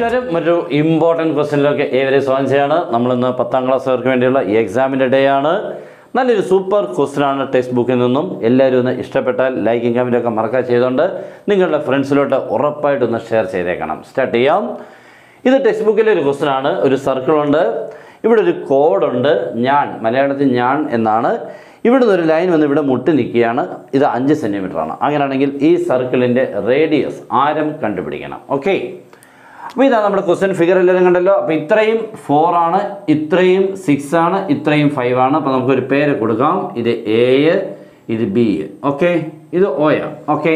നമസ്കാരം മറ്റൊരു ഇമ്പോർട്ടൻറ്റ് ക്വസ്റ്റ്യനിലൊക്കെ ഏവരെയും സ്വാഗതം ചെയ്യാണ് നമ്മളിന്ന് പത്താം ക്ലാസ്സുകാർക്ക് വേണ്ടിയുള്ള ഈ എക്സാമിൻ്റെ ഡേ ആണ് നല്ലൊരു സൂപ്പർ ക്വസ്റ്റ്യൻ ആണ് ടെക്സ്റ്റ് ബുക്കിൽ നിന്നും എല്ലാവരും ഒന്ന് ഇഷ്ടപ്പെട്ടാൽ ലൈക്കും കമൻറ്റൊക്കെ മറക്കാൻ ചെയ്തുകൊണ്ട് നിങ്ങളുടെ ഫ്രണ്ട്സിലോട്ട് ഉറപ്പായിട്ടൊന്ന് ഷെയർ ചെയ്തേക്കണം സ്റ്റാർട്ട് ചെയ്യാം ഇത് ടെക്സ്റ്റ് ബുക്കിലെ ഒരു ക്വസ്റ്റ്യൻ ആണ് ഒരു സർക്കിളുണ്ട് ഇവിടെ ഒരു കോഡുണ്ട് ഞാൻ മലയാളത്തിൽ ഞാൻ എന്നാണ് ഇവിടെ നിന്ന് ഒരു ലൈൻ വന്ന് ഇവിടെ മുട്ടി നിൽക്കുകയാണ് ഇത് അഞ്ച് സെൻറ്റിമീറ്റർ ആണ് അങ്ങനെയാണെങ്കിൽ ഈ സർക്കിളിൻ്റെ റേഡിയസ് ആരം കണ്ടുപിടിക്കണം ഓക്കെ അപ്പോൾ ഇതാണ് നമ്മുടെ ക്വസ്റ്റ്യൻ ഫിഗർ എല്ലാവരും കണ്ടല്ലോ അപ്പോൾ ഇത്രയും ഫോർ ആണ് ഇത്രയും സിക്സ് ആണ് ഇത്രയും ഫൈവ് ആണ് അപ്പോൾ നമുക്കൊരു പേര് കൊടുക്കാം ഇത് എ ഇത് ബി ഓക്കെ ഇത് ഒ ഓക്കെ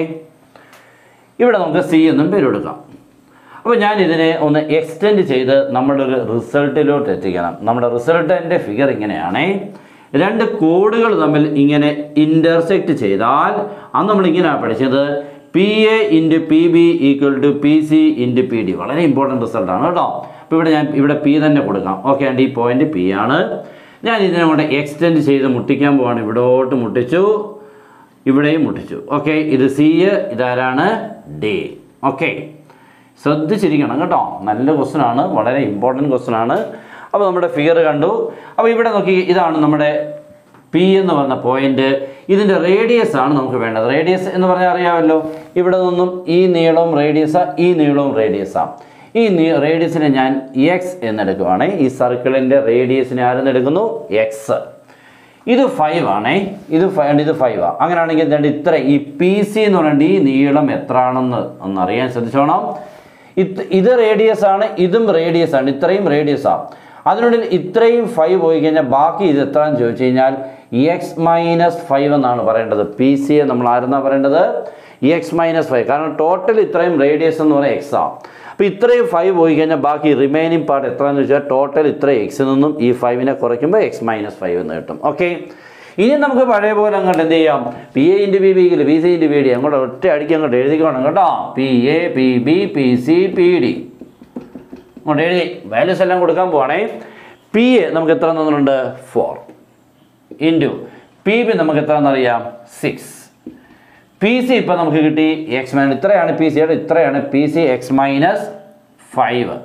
ഇവിടെ നമുക്ക് സി എന്നും പേര് കൊടുക്കാം അപ്പോൾ ഞാൻ ഇതിനെ ഒന്ന് എക്സ്റ്റെൻഡ് ചെയ്ത് നമ്മുടെ ഒരു റിസൾട്ടിലോട്ട് എത്തിക്കണം നമ്മുടെ റിസൾട്ടിൻ്റെ ഫിഗർ ഇങ്ങനെയാണേ രണ്ട് കോഡുകൾ തമ്മിൽ ഇങ്ങനെ ഇൻ്റർസെക്റ്റ് ചെയ്താൽ അന്ന് നമ്മൾ ഇങ്ങനെയാണ് പഠിച്ചത് P A into P B equal to P C into P D വളരെ ഇമ്പോർട്ടൻറ്റ് റിസൾട്ടാണ് കേട്ടോ അപ്പോൾ ഇവിടെ ഞാൻ ഇവിടെ പി തന്നെ കൊടുക്കാം ഓക്കെ ആണ്ട് ഈ പോയിന്റ് പി ആണ് ഞാൻ ഇതിനെ കൊണ്ട് എക്സ്റ്റെൻഡ് ചെയ്ത് മുട്ടിക്കാൻ പോവാണ് ഇവിടോട്ട് മുട്ടിച്ചു ഇവിടെയും മുട്ടിച്ചു ഓക്കെ ഇത് സി ഇതാരാണ് ഡി ഓക്കെ ശ്രദ്ധിച്ചിരിക്കണം കേട്ടോ നല്ല ക്വസ്റ്റ്യൻ ആണ് വളരെ ഇമ്പോർട്ടൻറ്റ് ക്വസ്റ്റ്യൻ ആണ് അപ്പോൾ നമ്മുടെ ഫിഗർ കണ്ടു അപ്പോൾ ഇവിടെ നോക്കി ഇതാണ് നമ്മുടെ പി എന്ന് പറഞ്ഞ പോയിന്റ് ഇതിൻ്റെ റേഡിയസ് ആണ് നമുക്ക് വേണ്ടത് റേഡിയസ് എന്ന് പറഞ്ഞാൽ അറിയാമല്ലോ ഇവിടെ നിന്നും ഈ നീളവും റേഡിയസാ ഈ നീളവും റേഡിയസാ ഈ നീ റേഡിയസിനെ ഞാൻ എക്സ് എന്നെടുക്കുവാണ് ഈ സർക്കിളിൻ്റെ റേഡിയസിനെ ആരെന്നെടുക്കുന്നു എക്സ് ഇത് ഫൈവ് ആണേ ഇത് ഫൈവ് ഇത് ഫൈവ് ആ അങ്ങനെയാണെങ്കിൽ എന്താണ് ഇത്ര ഈ പി സി എന്ന് പറയുന്നത് ഈ നീളം എത്ര ആണെന്ന് ഒന്ന് അറിയാൻ ശ്രദ്ധിച്ചോണം ഇത് ഇത് റേഡിയസ് ആണ് ഇതും റേഡിയസ് ആണ് ഇത്രയും റേഡിയസ് ആണ് അതിനുള്ളിൽ ഇത്രയും ഫൈവ് പോയി കഴിഞ്ഞാൽ ബാക്കി ഇത് എത്രയാണെന്ന് ചോദിച്ചു കഴിഞ്ഞാൽ എക്സ് മൈനസ് ഫൈവ് എന്നാണ് പറയേണ്ടത് പി സിയെ നമ്മൾ ആരെന്നാണ് പറയേണ്ടത് എക്സ് മൈനസ് ഫൈവ് കാരണം ടോട്ടൽ ഇത്രയും റേഡിയസ് എന്ന് പറയുന്നത് എക്സ് ആണ് അപ്പോൾ ഇത്രയും ഫൈവ് പോയി കഴിഞ്ഞാൽ ബാക്കി റിമൈനിങ് പാർട്ട് എത്രയാണെന്ന് വെച്ചാൽ ടോട്ടൽ ഇത്ര എക്സിൽ നിന്നും ഈ ഫൈവിനെ കുറയ്ക്കുമ്പോൾ എക്സ് മൈനസ് ഫൈവ് എന്ന് കിട്ടും ഓക്കെ ഇനി നമുക്ക് പഴയ പോലെ അങ്ങോട്ട് എന്ത് ചെയ്യാം പി എ ഇൻറ്റു ബി ബിയിൽ P C into P D അങ്ങോട്ട് ഒറ്റ അടിക്ക് അങ്ങോട്ട് എഴുതിക്കണം കേട്ടോ P A P B P C P D അങ്ങോട്ട് എഴുതി വാല്യൂസ് എല്ലാം കൊടുക്കാൻ പോവാണേ പി എ നമുക്ക് എത്ര തന്നിട്ടുണ്ട് ഫോർ ഇൻറ്റു പി ബി നമുക്ക് എത്ര എന്നറിയാം സിക്സ് പി സി ഇപ്പം നമുക്ക് കിട്ടി എക്സ് മൈനസ് ഇത്രയാണ് പി സിയുടെ ഇത്രയാണ് P C X minus five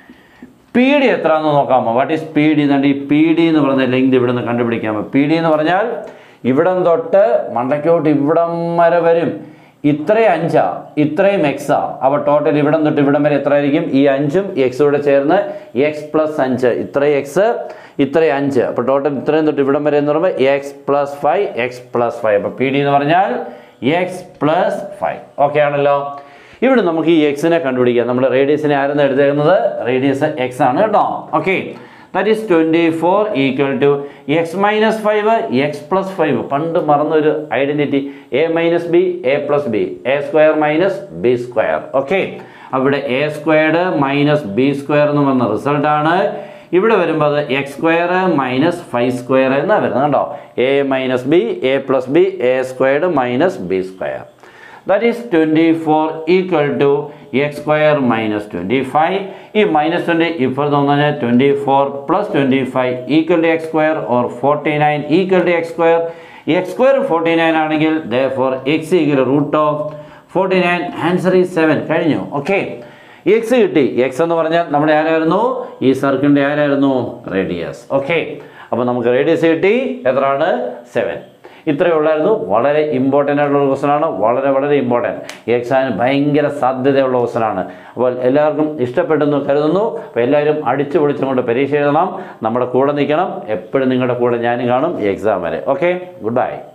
P D എത്രയാണെന്ന് നോക്കാമോ വാട്ട് ഈസ് പി ഡി എന്നുണ്ട് ഈ പി ഡി എന്ന് പറയുന്ന ലെങ്ത് ഇവിടെ നിന്ന് കണ്ടുപിടിക്കാമോ പി ഡി എന്ന് പറഞ്ഞാൽ ഇവിടം തൊട്ട് മണ്ടയ്ക്കോട്ട് ഇവിടം വരെ വരും ഇത്രയും അഞ്ചാ ഇത്രയും എക്സാ അപ്പോൾ ടോട്ടൽ ഇവിടം തൊട്ട് ഇവിടം വരെ എത്ര ആയിരിക്കും ഈ അഞ്ചും എക്സും കൂടെ ചേർന്ന് എക്സ് പ്ലസ് അഞ്ച് ഇത്രയും എക്സ് ഇത്രയും അഞ്ച് അപ്പോൾ ടോട്ടൽ ഇത്രയും തൊട്ട് ഇവിടം വരെ എന്ന് പറയുമ്പോൾ X plus five X plus five അപ്പോൾ പി ഡി എന്ന് പറഞ്ഞാൽ എക്സ് പ്ലസ് ഫൈവ് ഓക്കെ ആണല്ലോ ഇവിടെ നമുക്ക് ഈ എക്സിനെ കണ്ടുപിടിക്കാം നമ്മൾ റേഡിയസിനെ ആരെന്ന് എടുത്തേക്കുന്നത് റേഡിയസ് എക്സ് ആണ് കേട്ടോ okay that is twenty four equal to X minus five X plus five പണ്ട് മറന്നൊരു identity A minus B A plus B A square minus B square okay അവിടെ A squared minus B square എന്ന് പറഞ്ഞ റിസൾട്ടാണ് ഇവിടെ വരുമ്പോൾ അത് X square minus five square എന്നാണ് വരുന്നത് കേട്ടോ A minus B A plus B A squared minus B square that is twenty four equal to X square minus twenty five ഈ മൈനസ് ട്വൻറ്റി ഇപ്പുറത്ത് വന്നു കഴിഞ്ഞാൽ twenty four plus twenty five equal to X square or forty nine equal to X square X square forty nine ആണെങ്കിൽ therefore X equal root of forty nine answer ഈ seven കഴിഞ്ഞു okay X കിട്ടി X എന്ന് പറഞ്ഞാൽ നമ്മുടെ ആരായിരുന്നു ഈ സർക്കിളിൻ്റെ ആരായിരുന്നു റേഡിയസ് ഓക്കെ അപ്പോൾ നമുക്ക് റേഡിയസ് കിട്ടി എത്രയാണ് സെവൻ ഇത്രയേ ഉള്ളായിരുന്നു വളരെ ഇമ്പോർട്ടൻ്റ് ആയിട്ടുള്ള ക്വസ്റ്റൻ ആണ് വളരെ വളരെ ഇമ്പോർട്ടൻറ്റ് എക്സാമിന് ഭയങ്കര സാധ്യതയുള്ള ക്വസ്റ്റൻ ആണ് അപ്പോൾ എല്ലാവർക്കും ഇഷ്ടപ്പെട്ടെന്ന് കരുതുന്നു അപ്പോൾ എല്ലാവരും അടിച്ചു പൊളിച്ചുകൊണ്ട് പരീക്ഷ എഴുതണം നമ്മുടെ കൂടെ നിൽക്കണം എപ്പോഴും നിങ്ങളുടെ കൂടെ ഞാനും കാണും എക്സാം വരെ ഓക്കെ ഗുഡ് ബൈ